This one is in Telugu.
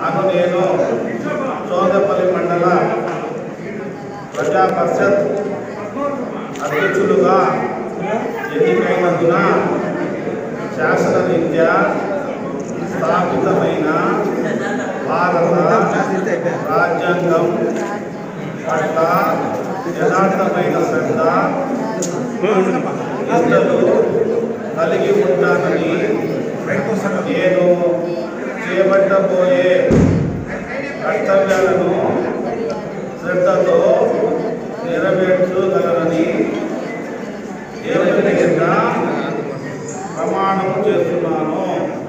అను నేను చోదపల్లి మండల ప్రజా పరిషత్ అధ్యక్షులుగా ఎన్నికైనందున శాసనరీత్యా స్థాపితమైన భారత రాజ్యాంగం పట్ల యథార్థమైన శ్రద్ధ నిష్ఠలు కలిగి ఉంటానని నేను చేపట్టబోయే కర్తవ్యాలను శ్రద్ధతో నెరవేర్చగలనని దేవుని దగ్గర ప్రమాణం చేస్తున్నాను